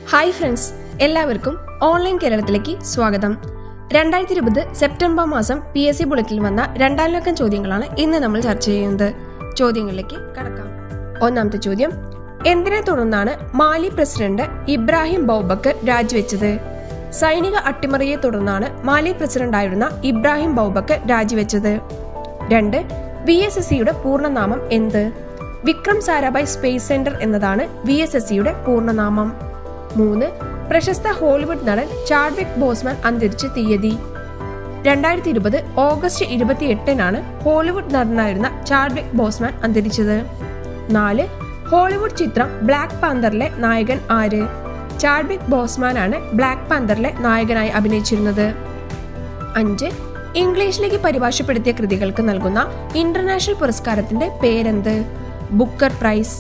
hi friends എല്ലാവർക്കും online കേരളത്തിലേക്ക് സ്വാഗതം രണ്ടായിരത്തി ഇരുപത് സെപ്റ്റംബർ മാസം പി എസ് സി ബുള്ളറ്റിൽ വന്ന രണ്ടാം ലക്കം ചോദ്യങ്ങളാണ് ഇന്ന് നമ്മൾ ചർച്ച ചെയ്യുന്നത് ചോദ്യങ്ങളിലേക്ക് കടക്കാം ഒന്നാമത്തെ ചോദ്യം എന്തിനെ തുടർന്നാണ് മാലി പ്രസിഡന്റ് ഇബ്രാഹിം ബൗബക്കർ രാജിവെച്ചത് സൈനിക അട്ടിമറിയെ തുടർന്നാണ് മാലി പ്രസിഡന്റായിരുന്ന ഇബ്രാഹിം ബൗബക്കർ രാജിവെച്ചത് രണ്ട് വി എസ് എസ് സിയുടെ പൂർണ്ണനാമം എന്ത് വിക്രം സാരാഭായ് സ്പേസ് സെന്റർ എന്നതാണ് വി എസ് എസ് സിയുടെ പൂർണ്ണനാമം മൂന്ന് പ്രശസ്ത ഹോളിവുഡ് നടൻ ചാഡ്വിക് ബോസ്മാൻ അന്തരിച്ച തീയതി രണ്ടായിരത്തി ഇരുപത് ഓഗസ്റ്റ് ഇരുപത്തി എട്ടിനാണ് ഹോളിവുഡ് നടനായിരുന്ന ചാഡ്വിക് ബോസ്മാൻ അന്തരിച്ചത് നാല് ഹോളിവുഡ് ചിത്രം ബ്ലാക്ക് പാന്തറിലെ നായകൻ ആര് ചാഡ്വിക് ബോസ്മാനാണ് ബ്ലാക്ക് പാന്തറിലെ നായകനായി അഭിനയിച്ചിരുന്നത് അഞ്ച് ഇംഗ്ലീഷിലേക്ക് പരിഭാഷപ്പെടുത്തിയ കൃതികൾക്ക് നൽകുന്ന ഇന്റർനാഷണൽ പുരസ്കാരത്തിന്റെ പേരെന്ത് ബുക്കർ പ്രൈസ്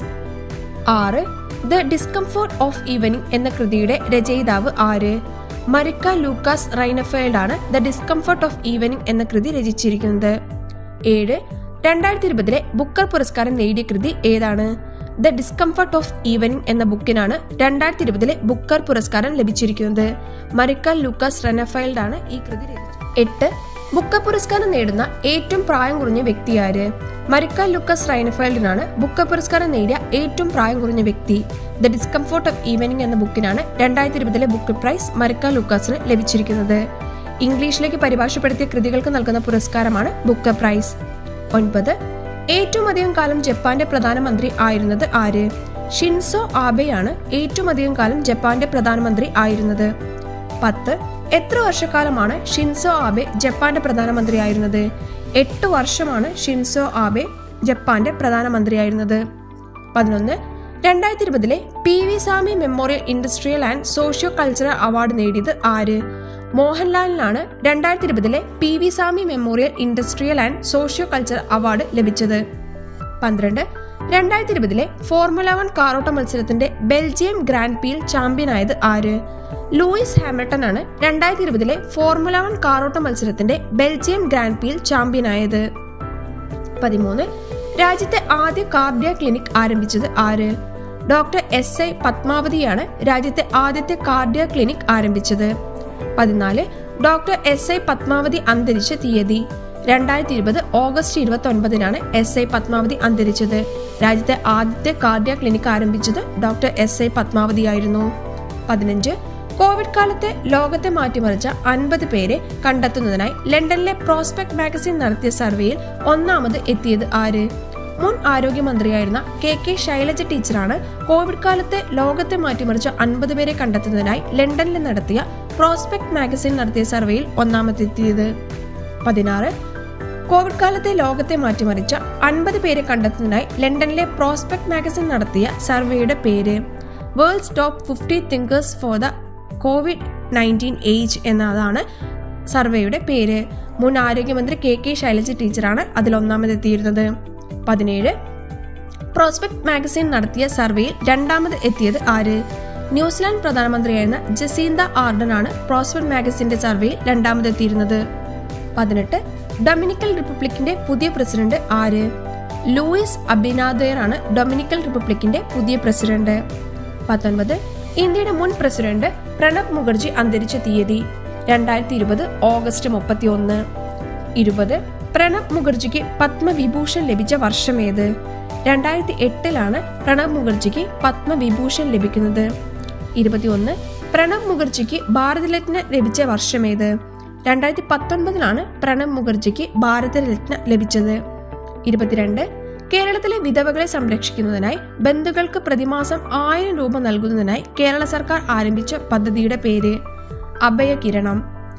ആറ് ദ ഡിസ്കംഫോർട്ട് ഓഫ് ഈവനിങ് എന്ന കൃതിയുടെ രചയിതാവ് ആര് മരിക്ക ലൂക്കാസ് റൈനഫേൽഡ് ആണ് ദ ഡിസ്കംഫോർട്ട് ഓഫ് ഈവനിങ് എന്ന കൃതി രചിച്ചിരിക്കുന്നത് ഏഴ് രണ്ടായിരത്തി ഇരുപതിലെ ബുക്കർ പുരസ്കാരം നേടിയ കൃതി ഏതാണ് ദ ഡിസ്കംഫർട്ട് ഓഫ് ഈവനിങ് എന്ന ബുക്കിനാണ് രണ്ടായിരത്തി ഇരുപതിലെ ബുക്കർ പുരസ്കാരം ലഭിച്ചിരിക്കുന്നത് മരിക്ക ലൂക്കാസ് റെനഫൈൽഡ് ആണ് ഈ കൃതി രചിച്ചത് എട്ട് ബുക്കർ പുരസ്കാരം നേടുന്ന ഏറ്റവും പ്രായം കുറഞ്ഞ വ്യക്തി ആര് മരിക്ക ലൂക്കസ് റൈനഫൈൽഡിനാണ് ബുക്കർ പുരസ്കാരം നേടിയ ഏറ്റവും പ്രായം കുറഞ്ഞ വ്യക്തി ദ ഡിസ്കംഫോർട്ട് ഓഫ് ഈവനിങ് എന്ന ബുക്കിനാണ് രണ്ടായിരത്തി ഇരുപതിലെ ബുക്ക് പ്രൈസ് മരിക്ക ലൂക്കാസിന് ലഭിച്ചിരിക്കുന്നത് ഇംഗ്ലീഷിലേക്ക് പരിഭാഷപ്പെടുത്തിയ കൃതികൾക്ക് നൽകുന്ന പുരസ്കാരമാണ് ബുക്കർ പ്രൈസ് ഒൻപത് ഏറ്റവും അധികം കാലം ജപ്പാന്റെ പ്രധാനമന്ത്രി ആയിരുന്നത് ആര് ഷിൻസോ ആബെയാണ് ഏറ്റവും അധികം കാലം ജപ്പാന്റെ പ്രധാനമന്ത്രി ആയിരുന്നത് പത്ത് എത്ര വർഷക്കാലമാണ് ഷിൻസോ ആബെ ജപ്പാന്റെ പ്രധാനമന്ത്രിയായിരുന്നത് എട്ട് വർഷമാണ് ഷിൻസോ ആബെ ജപ്പാന്റെ പ്രധാനമന്ത്രിയായിരുന്നത് പതിനൊന്ന് രണ്ടായിരത്തി ഇരുപതിലെ P V Swamy memorial industrial and socio cultural award നേടിയത് ആര് മോഹൻലാലിനാണ് രണ്ടായിരത്തി ഇരുപതിലെ P V Swamy memorial industrial and socio cultural award ലഭിച്ചത് പന്ത്രണ്ട് രണ്ടായിരത്തി ഇരുപതിലെ ഫോർമുല വൺ കാറോട്ട മത്സരത്തിന്റെ ബെൽജിയം ഗ്രാൻഡ് പീൽ ചാമ്പ്യനായത് ആര് ലൂയിസ് ഹാമിൽട്ടൺ ആണ് രണ്ടായിരത്തി ഇരുപതിലെ ഫോർമുല വൺ കാറോട്ട മത്സരത്തിന്റെ ബെൽജിയം ഗ്രാൻഡ് പീൽ ചാമ്പ്യനായത് പതിമൂന്ന് രാജ്യത്തെ ആദ്യ കാർഡിയ ക്ലിനിക് ആരംഭിച്ചത് ആര് ഡോക്ടർ എസ് ഐ പത്മാവതിയാണ് രാജ്യത്തെ ആദ്യത്തെ കാർഡിയ ക്ലിനിക് ആരംഭിച്ചത് പതിനാല് ഡോക്ടർ എസ് ഐ പത്മാവതി അന്തരിച്ച തീയതി രണ്ടായിരത്തി ഇരുപത് ഓഗസ്റ്റ് ഇരുപത്തി ഒൻപതിനാണ് എസ് ഐ പത്മാവതി അന്തരിച്ചത് രാജ്യത്തെ ആദ്യത്തെ കാർഡിയ ക്ലിനിക് ആരംഭിച്ചത് ഡോക്ടർ എസ് ഐ പത്മാവതിയായിരുന്നു പതിനഞ്ച് കോവിഡ് കാലത്തെ ലോകത്തെ മാറ്റിമറിച്ച അൻപത് പേരെ കണ്ടെത്തുന്നതിനായി ലണ്ടനിലെ പ്രോസ്പെക്ട് മാഗസിൻ നടത്തിയ സർവേയിൽ ഒന്നാമത് എത്തിയത് ആര് മുൻ ആരോഗ്യമന്ത്രിയായിരുന്ന കെ കെ ശൈലജ ടീച്ചറാണ് കോവിഡ് കാലത്തെ ലോകത്തെ മാറ്റിമറിച്ച അൻപത് പേരെ കണ്ടെത്തുന്നതിനായി ലണ്ടനിൽ നടത്തിയ പ്രോസ്പെക്ട് മാഗസിൻ നടത്തിയ സർവേയിൽ ഒന്നാമതെത്തിയത് പതിനാറ് കോവിഡ് കാലത്തെ ലോകത്തെ മാറ്റിമറിച്ച അൻപത് പേരെ കണ്ടെത്തുന്നതിനായി ലണ്ടനിലെ പ്രോസ്പെക്ട് മാഗസിൻ നടത്തിയ സർവേയുടെ പേര് world's top fifty thinkers for the Covid nineteen age എന്നതാണ് സർവേയുടെ പേര് മുൻ ആരോഗ്യമന്ത്രി കെ കെ ശൈലജ ടീച്ചറാണ് അതിൽ ഒന്നാമതെത്തിയിരുന്നത് പതിനേഴ് പ്രോസ്പെക്ട് മാഗസിൻ നടത്തിയ സർവേയിൽ രണ്ടാമത് എത്തിയത് ആര് ന്യൂസിലാൻഡ് പ്രധാനമന്ത്രിയായിരുന്ന ജസീന്ത ആർഡൻ ആണ് പ്രോസ്പെക്ട് മാഗസിന്റെ സർവേയിൽ രണ്ടാമതെത്തിയിരുന്നത് പതിനെട്ട് ഡൊമിനിക്കൽ റിപ്പബ്ലിക്കിന്റെ പുതിയ പ്രസിഡന്റ് ആര് ലൂയിസ് അബിനാദയർ ആണ് ഡൊമിനിക്കൽ റിപ്പബ്ലിക്കിന്റെ പുതിയ പ്രസിഡന്റ് പത്തൊൻപത് ഇന്ത്യയുടെ മുൻ പ്രസിഡന്റ് പ്രണബ് മുഖർജി അന്തരിച്ച തീയതി രണ്ടായിരത്തി ഇരുപത് ഓഗസ്റ്റ് മുപ്പത്തി ഒന്ന് ഇരുപത് പ്രണബ് മുഖർജിക്ക് പത്മവിഭൂഷൺ ലഭിച്ച വർഷമേത് രണ്ടായിരത്തി എട്ടിലാണ് പ്രണബ് മുഖർജിക്ക് പത്മവിഭൂഷൺ ലഭിക്കുന്നത് ഇരുപത്തിയൊന്ന് പ്രണബ് മുഖർജിക്ക് ഭാരതരത്ന ലഭിച്ച വർഷമേത് രണ്ടായിരത്തി പത്തൊൻപതിലാണ് പ്രണബ് മുഖർജിക്ക് ഭാരതരത്ന ലഭിച്ചത് ഇരുപത്തിരണ്ട് കേരളത്തിലെ വിധവകളെ സംരക്ഷിക്കുന്നതിനായി ബന്ധുക്കൾക്ക് പ്രതിമാസം ആയിരം രൂപ നൽകുന്നതിനായി കേരള സർക്കാർ ആരംഭിച്ച പദ്ധതിയുടെ പേര് അഭയകിരണം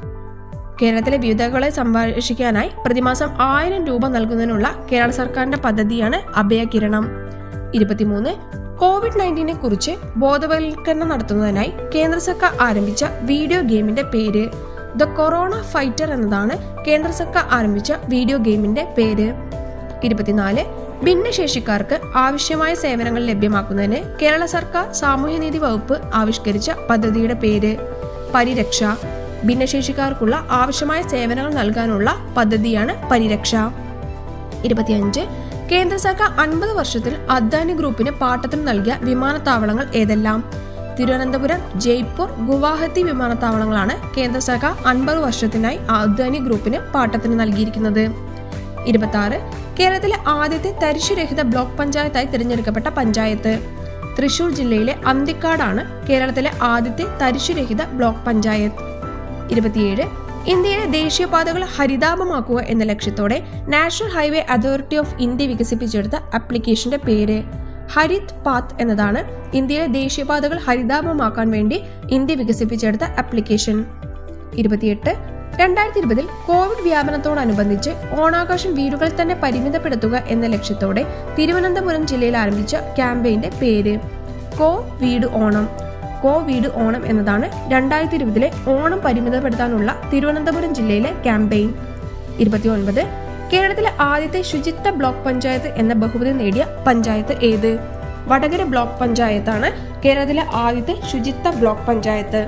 കേരളത്തിലെ വിധവകളെ സംരക്ഷിക്കാനായി പ്രതിമാസം ആയിരം രൂപ നൽകുന്നതിനുള്ള കേരള സർക്കാരിന്റെ പദ്ധതിയാണ് അഭയകിരണം ഇരുപത്തിമൂന്ന് കോവിഡ് നയൻറ്റീനെ കുറിച്ച് ബോധവൽക്കരണം നടത്തുന്നതിനായി കേന്ദ്ര സർക്കാർ ആരംഭിച്ച വീഡിയോ ഗെയിമിന്റെ പേര് ദ കൊറോണ ഫൈറ്റർ എന്നതാണ് കേന്ദ്ര സർക്കാർ ആരംഭിച്ച വീഡിയോ ഗെയിമിന്റെ പേര് ഇരുപത്തിനാല് ഭിന്നശേഷിക്കാർക്ക് ആവശ്യമായ സേവനങ്ങൾ ലഭ്യമാക്കുന്നതിന് കേരള സർക്കാർ സാമൂഹ്യനീതി വകുപ്പ് ആവിഷ്കരിച്ച പദ്ധതിയുടെ പേര് പരിരക്ഷ ഭിന്നശേഷിക്കാർക്കുള്ള ആവശ്യമായ സേവനങ്ങൾ നൽകാനുള്ള പദ്ധതിയാണ് പരിരക്ഷ ഇരുപത്തിയഞ്ച് കേന്ദ്ര സർക്കാർ അൻപത് വർഷത്തിൽ അദ്വാനി ഗ്രൂപ്പിന് പാട്ടത്തിന് നൽകിയ വിമാനത്താവളങ്ങൾ ഏതെല്ലാം തിരുവനന്തപുരം ജയ്പൂർ ഗുവാഹത്തി വിമാനത്താവളങ്ങളാണ് കേന്ദ്ര സർക്കാർ അൻപത് വർഷത്തിനായി അദ്വാനി ഗ്രൂപ്പിന് പാട്ടത്തിന് നൽകിയിരിക്കുന്നത് ഇരുപത്തി ആറ് കേരളത്തിലെ ആദ്യത്തെ തരിശുരഹിത ബ്ലോക്ക് പഞ്ചായത്തായി തിരഞ്ഞെടുക്കപ്പെട്ട പഞ്ചായത്ത് തൃശൂർ ജില്ലയിലെ അന്തിക്കാടാണ് കേരളത്തിലെ ആദ്യത്തെ തരിശുരഹിത ബ്ലോക്ക് പഞ്ചായത്ത് ഇരുപത്തിയേഴ് ഇന്ത്യയിലെ ദേശീയപാതകൾ ഹരിതാപമാക്കുക എന്ന ലക്ഷ്യത്തോടെ national highway authority of India വികസിപ്പിച്ചെടുത്ത ആപ്ലിക്കേഷന്റെ പേര് ഹരിത് പാത്ത് എന്നതാണ് ഇന്ത്യയിലെ ദേശീയപാതകൾ ഹരിതാപമാക്കാൻ വേണ്ടി ഇന്ത്യ വികസിപ്പിച്ചെടുത്ത ആപ്ലിക്കേഷൻ ഇരുപത്തിയെട്ട് രണ്ടായിരത്തി ഇരുപതിൽ കോവിഡ് വ്യാപനത്തോടനുബന്ധിച്ച് ഓണാഘോഷം വീടുകളിൽ തന്നെ പരിമിതപ്പെടുത്തുക എന്ന ലക്ഷ്യത്തോടെ തിരുവനന്തപുരം ജില്ലയിൽ ആരംഭിച്ച ക്യാമ്പയിന്റെ പേര് കോ വീട് ഓണം കോ വീട് ഓണം എന്നതാണ് രണ്ടായിരത്തി ഇരുപതിലെ ഓണം പരിമിതപ്പെടുത്താനുള്ള തിരുവനന്തപുരം ജില്ലയിലെ ക്യാമ്പയിൻ ഇരുപത്തിയൊൻപത് കേരളത്തിലെ ആദ്യത്തെ ശുചിത്വ ബ്ലോക്ക് പഞ്ചായത്ത് എന്ന ബഹുമതി നേടിയ പഞ്ചായത്ത് ഏത് വടകര ബ്ലോക്ക് പഞ്ചായത്താണ് കേരളത്തിലെ ആദ്യത്തെ ശുചിത്വ ബ്ലോക്ക് പഞ്ചായത്ത്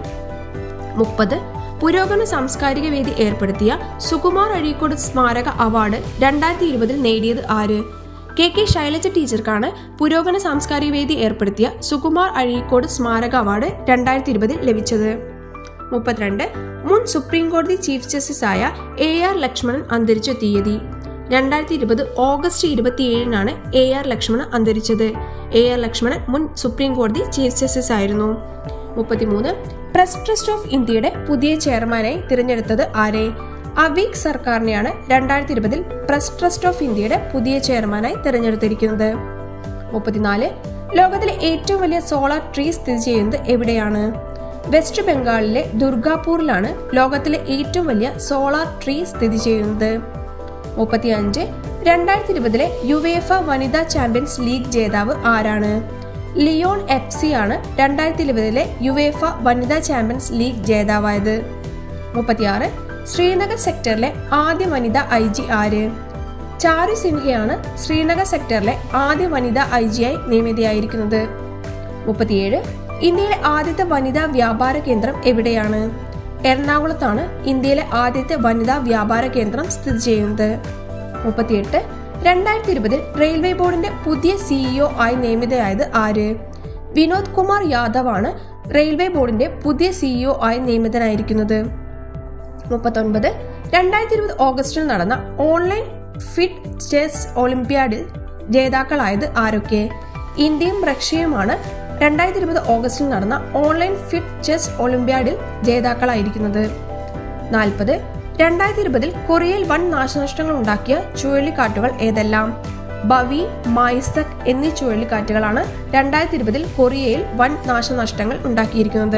മുപ്പത് പുരോഗമന സാംസ്കാരിക വേദി ഏർപ്പെടുത്തിയ സുകുമാർ അഴീക്കോട് സ്മാരക അവാർഡ് രണ്ടായിരത്തി ഇരുപതിൽ നേടിയത് ആര് കെ കെ ശൈലജ ടീച്ചർക്കാണ് പുരോഗമന സാംസ്കാരിക വേദി ഏർപ്പെടുത്തിയ സുകുമാർ അഴീക്കോട് സ്മാരക അവാർഡ് രണ്ടായിരത്തി ഇരുപതിൽ ലഭിച്ചത് മുപ്പത്തിരണ്ട് മുൻ സുപ്രീം കോടതി ചീഫ് ജസ്റ്റിസ് ആയ എ ആർ ലക്ഷ്മണൻ അന്തരിച്ച തീയതി രണ്ടായിരത്തി ഇരുപത് ഓഗസ്റ്റ് ഇരുപത്തിയേഴിനാണ് എ ആർ ലക്ഷ്മണൻ അന്തരിച്ചത് എ ആർ ലക്ഷ്മണൻ മുൻ സുപ്രീം കോടതി ചീഫ് ജസ്റ്റിസ് ആയിരുന്നു മുപ്പത്തിമൂന്ന് പ്രസ് ട്രസ്റ്റ് ഓഫ് ഇന്ത്യയുടെ പുതിയ ചെയർമാനായി തിരഞ്ഞെടുത്തത് ആരെ അവീക് സർക്കാരിനെയാണ് രണ്ടായിരത്തി ഇരുപതിൽ പ്രസ് ട്രസ്റ്റ് ഓഫ് ഇന്ത്യയുടെ പുതിയ ചെയർമാനായി തിരഞ്ഞെടുത്തിരിക്കുന്നത് മുപ്പത്തിനാല് ലോകത്തിലെ ഏറ്റവും വലിയ സോളാർ ട്രീ സ്ഥിതി ചെയ്യുന്നത് എവിടെയാണ് വെസ്റ്റ് ബംഗാളിലെ ദുർഗാപൂരിലാണ് ലോകത്തിലെ ഏറ്റവും വലിയ സോളാർ ട്രീ സ്ഥിതി ചെയ്യുന്നത് മുപ്പത്തിയഞ്ച് രണ്ടായിരത്തി ഇരുപതിലെ യുവേഫ വനിതാ ചാമ്പ്യൻസ് ലീഗ് ജേതാവ് ആരാണ് ലിയോൺ എഫ് സി ആണ് രണ്ടായിരത്തി ഇരുപതിലെ യുവേഫ വനിതാ ചാമ്പ്യൻസ് ലീഗ് ജേതാവായത് മുപ്പത്തിയാറ് ശ്രീനഗർ സെക്ടറിലെ ആദ്യ വനിതാ ഐ ജി ആര് ചാരു സിൻഹയാണ് ശ്രീനഗർ സെക്ടറിലെ ആദ്യ വനിതാ ഐ ജിയായി നിയമിതയായിരിക്കുന്നത് മുപ്പത്തിയേഴ് ഇന്ത്യയിലെ ആദ്യത്തെ വനിതാ വ്യാപാര കേന്ദ്രം എവിടെയാണ് എറണാകുളത്താണ് ഇന്ത്യയിലെ ആദ്യത്തെ വനിതാ വ്യാപാര കേന്ദ്രം സ്ഥിതി ചെയ്യുന്നത് മുപ്പത്തിയെട്ട് രണ്ടായിരത്തി ഇരുപതിൽ റെയിൽവേ ബോർഡിന്റെ പുതിയ സിഇഒ ആയി നിയമിതയായത് ആര് വിനോദ് കുമാർ യാദവ് ആണ് റെയിൽവേ ബോർഡിന്റെ പുതിയ സിഇഒ ആയി നിയമിതനായിരിക്കുന്നത് മുപ്പത്തൊൻപത് രണ്ടായിരത്തി ഇരുപത് ഓഗസ്റ്റിൽ നടന്ന ഓൺലൈൻ ഫിറ്റ് ചെസ് ഒളിമ്പ്യാഡിൽ ജേതാക്കളായത് ആരൊക്കെ ഇന്ത്യയും റഷ്യയുമാണ് രണ്ടായിരത്തി ഇരുപത് ഓഗസ്റ്റിൽ നടന്ന ഓൺലൈൻ ഫിറ്റ് ചെസ് ഒളിമ്പ്യാഡിൽ ജേതാക്കളായിരിക്കുന്നത് നാൽപ്പത് രണ്ടായിരത്തി ഇരുപതിൽ കൊറിയയിൽ വൻ നാശനഷ്ടങ്ങൾ ഉണ്ടാക്കിയ ചുഴലിക്കാറ്റുകൾ ഏതെല്ലാം ബവി മൈസക് എന്നീ ചുഴലിക്കാറ്റുകളാണ് രണ്ടായിരത്തി ഇരുപതിൽ കൊറിയയിൽ വൻ നാശനഷ്ടങ്ങൾ ഉണ്ടാക്കിയിരിക്കുന്നത്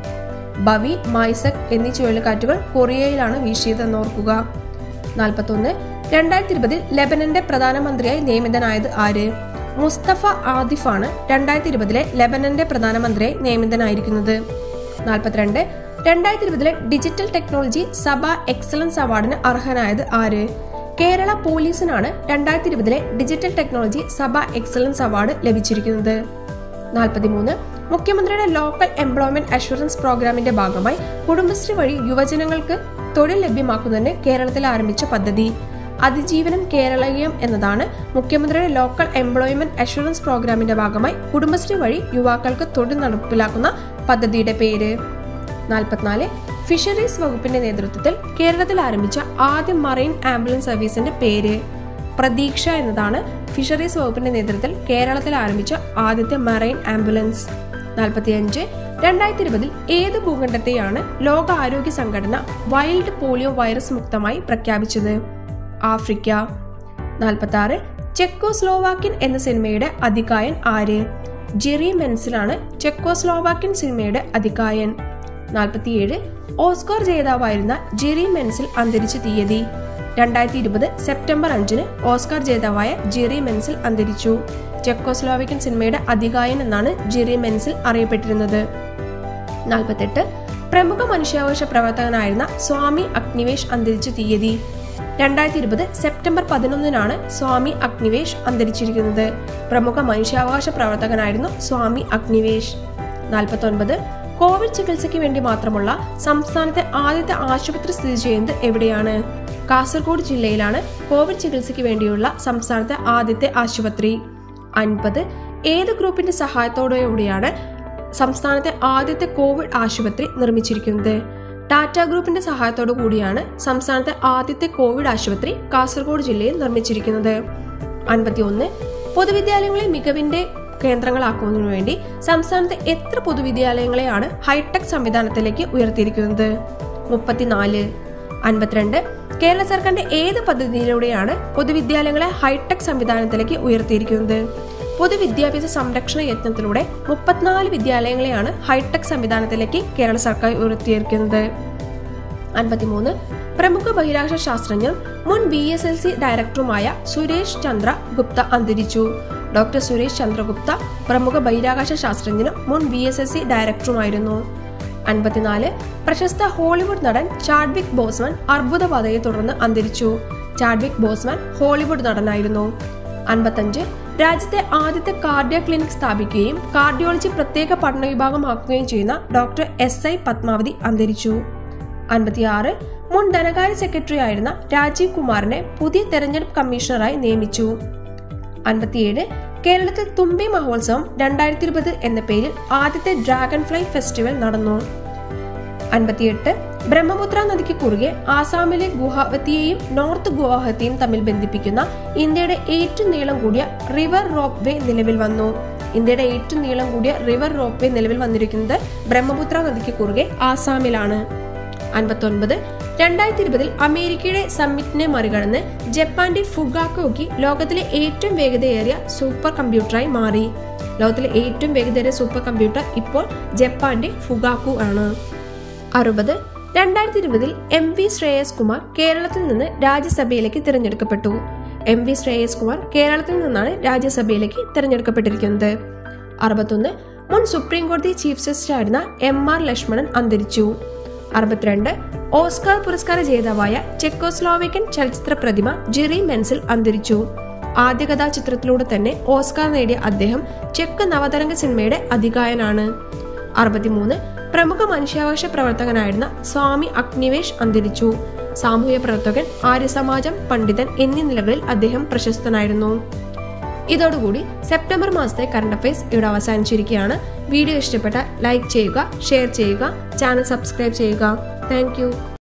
ബവി മൈസക് എന്നീ ചുഴലിക്കാറ്റുകൾ കൊറിയയിലാണ് വീശിയതെന്ന് ഓർക്കുക നാൽപ്പത്തൊന്ന് രണ്ടായിരത്തി ഇരുപതിൽ ലെബനന്റെ പ്രധാനമന്ത്രിയായി നിയമിതനായത് ആര് മുസ്തഫ ആദിഫാണ് രണ്ടായിരത്തി ഇരുപതിലെ ലെബനന്റെ പ്രധാനമന്ത്രിയായി നിയമിതനായിരിക്കുന്നത് നാൽപ്പത്തിരണ്ട് രണ്ടായിരത്തി ഇരുപതിലെ ഡിജിറ്റൽ ടെക്നോളജി സഭ എക്സലൻസ് അവാർഡിന് അർഹനായത് ആര് കേരള പോലീസിനാണ് രണ്ടായിരത്തി ഇരുപതിലെ digital technology Sabha excellence award ലഭിച്ചിരിക്കുന്നത് നാൽപ്പത്തിമൂന്ന് മുഖ്യമന്ത്രിയുടെ ലോക്കൽ എംപ്ലോയ്മെന്റ് അഷുറൻസ് പ്രോഗ്രാമിന്റെ ഭാഗമായി കുടുംബശ്രീ വഴി യുവജനങ്ങൾക്ക് തൊഴിൽ ലഭ്യമാക്കുന്നതിന് കേരളത്തിൽ ആരംഭിച്ച പദ്ധതി അതിജീവനം കേരളീയം എന്നതാണ് മുഖ്യമന്ത്രിയുടെ ലോക്കൽ എംപ്ലോയ്മെന്റ് അഷുറൻസ് പ്രോഗ്രാമിന്റെ ഭാഗമായി കുടുംബശ്രീ വഴി യുവാക്കൾക്ക് തൊഴിൽ നടപ്പിലാക്കുന്ന പദ്ധതിയുടെ പേര് നാൽപ്പത്തിനാല് ഫിഷറീസ് വകുപ്പിന്റെ നേതൃത്വത്തിൽ കേരളത്തിൽ ആരംഭിച്ച ആദ്യ മറൈൻ ആംബുലൻസ് സർവീസിന്റെ പേര് പ്രതീക്ഷ എന്നതാണ് ഫിഷറീസ് വകുപ്പിന്റെ നേതൃത്വത്തിൽ കേരളത്തിൽ ആരംഭിച്ച ആദ്യത്തെ മറൈൻ ആംബുലൻസ് നാൽപ്പത്തിയഞ്ച് രണ്ടായിരത്തി ഇരുപതിൽ ഏത് ഭൂഖണ്ഡത്തെയാണ് ലോക ആരോഗ്യ സംഘടന വൈൽഡ് പോളിയോ വൈറസ് മുക്തമായി പ്രഖ്യാപിച്ചത് ആഫ്രിക്ക നാൽപ്പത്തി ആറ് ചെക്കോസ്ലോവാക്യൻ എന്ന സിനിമയുടെ അധികായൻ ആര് ജെറി മെൻസിലാണ് ചെക്കോസ്ലോവാക്യൻ സിനിമയുടെ അധികായൻ നാൽപ്പത്തിയേഴ് ഓസ്കാർ ജേതാവായിരുന്ന ജെറി മെൻസിൽ അന്തരിച്ച തീയതി രണ്ടായിരത്തി ഇരുപത് സെപ്റ്റംബർ അഞ്ചിന് ഓസ്കാർ ജേതാവായ ജെറി മെൻസിൽ അന്തരിച്ചു ചെക്കോസ്ലോവാക്യൻ സിനിമയുടെ അധികായൻ എന്നാണ് ജെറി മെൻസിൽ അറിയപ്പെട്ടിരുന്നത് നാൽപ്പത്തെട്ട് പ്രമുഖ മനുഷ്യാവകാശ പ്രവർത്തകനായിരുന്ന സ്വാമി അഗ്നിവേഷ് അന്തരിച്ച തീയതി രണ്ടായിരത്തി ഇരുപത് സെപ്റ്റംബർ പതിനൊന്നിനാണ് സ്വാമി അഗ്നിവേഷ് അന്തരിച്ചിരിക്കുന്നത് പ്രമുഖ മനുഷ്യാവകാശ പ്രവർത്തകനായിരുന്നു സ്വാമി അഗ്നിവേഷ് നാൽപ്പത്തൊൻപത് കോവിഡ് ചികിത്സയ്ക്ക് വേണ്ടി മാത്രമുള്ള സംസ്ഥാനത്തെ ആദ്യത്തെ ആശുപത്രി സ്ഥിതി ചെയ്യുന്നത് എവിടെയാണ് കാസർഗോഡ് ജില്ലയിലാണ് കോവിഡ് ചികിത്സയ്ക്ക് വേണ്ടിയുള്ള സംസ്ഥാനത്തെ ആദ്യത്തെ ആശുപത്രി അൻപത് ഏത് ഗ്രൂപ്പിന്റെ സഹായത്തോടെയാണ് സംസ്ഥാനത്തെ ആദ്യത്തെ കോവിഡ് ആശുപത്രി നിർമ്മിച്ചിരിക്കുന്നത് ടാറ്റ ഗ്രൂപ്പിന്റെ സഹായത്തോടു കൂടിയാണ് സംസ്ഥാനത്തെ ആദ്യത്തെ കോവിഡ് ആശുപത്രി കാസർഗോഡ് ജില്ലയിൽ നിർമ്മിച്ചിരിക്കുന്നത് അൻപത്തിയൊന്ന് പൊതുവിദ്യാലയങ്ങളെ മികവിന്റെ കേന്ദ്രങ്ങളാക്കുന്നതിനു വേണ്ടി സംസ്ഥാനത്തെ എത്ര പൊതുവിദ്യാലയങ്ങളെയാണ് ഹൈടെക് സംവിധാനത്തിലേക്ക് ഉയർത്തിയിരിക്കുന്നത് മുപ്പത്തിനാല് അൻപത്തിരണ്ട് കേരള സർക്കാരിന്റെ ഏത് പദ്ധതിയിലൂടെയാണ് പൊതുവിദ്യാലയങ്ങളെ ഹൈടെക് സംവിധാനത്തിലേക്ക് ഉയർത്തിയിരിക്കുന്നത് പൊതുവിദ്യാഭ്യാസ സംരക്ഷണ യത്നത്തിലൂടെ മുപ്പത്തിനാല് വിദ്യാലയങ്ങളെയാണ് ഹൈടെക് സംവിധാനത്തിലേക്ക് കേരള സർക്കാർ ഉയർത്തിയിരിക്കുന്നത് അൻപത്തിമൂന്ന് പ്രമുഖ ബഹിരാകാശ ശാസ്ത്രജ്ഞനും മുൻ ബി എസ് എൽ സി ഡയറക്ടറുമായ സുരേഷ് ചന്ദ്ര ഗുപ്ത അന്തരിച്ചു ഡോക്ടർ സുരേഷ് ചന്ദ്രഗുപ്ത പ്രമുഖ ബഹിരാകാശ ശാസ്ത്രജ്ഞനും മുൻ ബി എസ് എൽ സി ഡയറക്ടറുമായിരുന്നു അൻപത്തിനാല് പ്രശസ്ത ഹോളിവുഡ് നടൻ ചാഡ്വിക് ബോസ്മാൻ അർബുദബാധയെ തുടർന്ന് അന്തരിച്ചു ചാഡ്വിക് ബോസ്മാൻ ഹോളിവുഡ് നടനായിരുന്നു അൻപത്തഞ്ച് രാജ്യത്തെ ആദ്യത്തെ കാർഡിയ ക്ലിനിക് സ്ഥാപിക്കുകയും കാർഡിയോളജി പ്രത്യേക പഠന വിഭാഗമാക്കുകയും ചെയ്യുന്ന ഡോക്ടർ എസ് ഐ പത്മാവതി അന്തരിച്ചു അൻപത്തിയാറ് മുൻ ധനകാര്യ സെക്രട്ടറി ആയിരുന്ന രാജീവ് കുമാറിനെ പുതിയ തെരഞ്ഞെടുപ്പ് കമ്മീഷണറായി നിയമിച്ചു അൻപത്തിയേഴ് കേരളത്തിൽ തുമ്പി മഹോത്സവം രണ്ടായിരത്തി ഇരുപത് എന്ന പേരിൽ ആദ്യത്തെ ഡ്രാഗൺ ഫ്ലൈ ഫെസ്റ്റിവൽ നടന്നു അൻപത്തിയെട്ട് ബ്രഹ്മപുത്ര നദിക്ക് കുറുകെ ആസാമിലെ ഗുവാഹത്തിയെയും നോർത്ത് ഗുവാഹത്തിയും തമ്മിൽ ബന്ധിപ്പിക്കുന്ന ഇന്ത്യയുടെ ഏറ്റവും നീളം കൂടിയ റിവർ റോപ്പ് വേ നിലവിൽ വന്നു ഇന്ത്യയുടെ ഏറ്റവും നീളം കൂടിയ റിവർ റോപ്പ് വേ നിലവിൽ വന്നിരിക്കുന്നത് ബ്രഹ്മപുത്ര നദിക്ക് കുറുകെ ആസാമിലാണ് അൻപത്തൊൻപത് രണ്ടായിരത്തി ഇരുപതിൽ അമേരിക്കയുടെ സമ്മിറ്റിനെ മറികടന്ന് ജപ്പാന്റെ ഫുഗാക്കോക്കി ലോകത്തിലെ ഏറ്റവും വേഗതയേറിയ സൂപ്പർ കമ്പ്യൂട്ടറായി മാറി ലോകത്തിലെ ഏറ്റവും വേഗതയേറിയ സൂപ്പർ കമ്പ്യൂട്ടർ ഇപ്പോൾ ജപ്പാന്റെ ഫുഗാക്കു ആണ് അറുപത് രണ്ടായിരത്തി ഇരുപതിൽ എം വി ശ്രേയസ് കുമാർ കേരളത്തിൽ നിന്ന് രാജ്യസഭയിലേക്ക് തിരഞ്ഞെടുക്കപ്പെട്ടു എം വി ശ്രേയസ് കുമാർ കേരളത്തിൽ നിന്നാണ് രാജ്യസഭയിലേക്ക് തിരഞ്ഞെടുക്കപ്പെട്ടിരിക്കുന്നത് അറുപത്തൊന്ന് മുൻ സുപ്രീം കോടതി ചീഫ് ജസ്റ്റിസ് ആയിരുന്ന എം ആർ ലക്ഷ്മണൻ അന്തരിച്ചു അറുപത്തിരണ്ട് ഓസ്കാർ പുരസ്കാര ജേതാവായ ചെക്കോസ്ലോവേക്കൻ ചലച്ചിത്ര പ്രതിമ ജെറി മെൻസിൽ അന്തരിച്ചു ആദ്യ കഥാചിത്രത്തിലൂടെ തന്നെ ഓസ്കാർ നേടിയ അദ്ദേഹം ചെക്ക് നവതരംഗ സിനിമയുടെ അധികായനാണ് അറുപത്തിമൂന്ന് പ്രമുഖ മനുഷ്യാവകാശ പ്രവർത്തകനായിരുന്ന സ്വാമി അഗ്നിവേഷ് അന്തരിച്ചു സാമൂഹ്യ പ്രവർത്തകൻ ആര്യസമാജം പണ്ഡിതൻ എന്നീ നിലകളിൽ അദ്ദേഹം പ്രശസ്തനായിരുന്നു ഇതോടുകൂടി സെപ്റ്റംബർ മാസത്തെ കറണ്ട് അഫയേഴ്സ് ഇവിടെ അവസാനിച്ചിരിക്കുകയാണ് വീഡിയോ ഇഷ്ടപ്പെട്ട ലൈക്ക് ചെയ്യുക ഷെയർ ചെയ്യുക ചാനൽ സബ്സ്ക്രൈബ് ചെയ്യുക താങ്ക്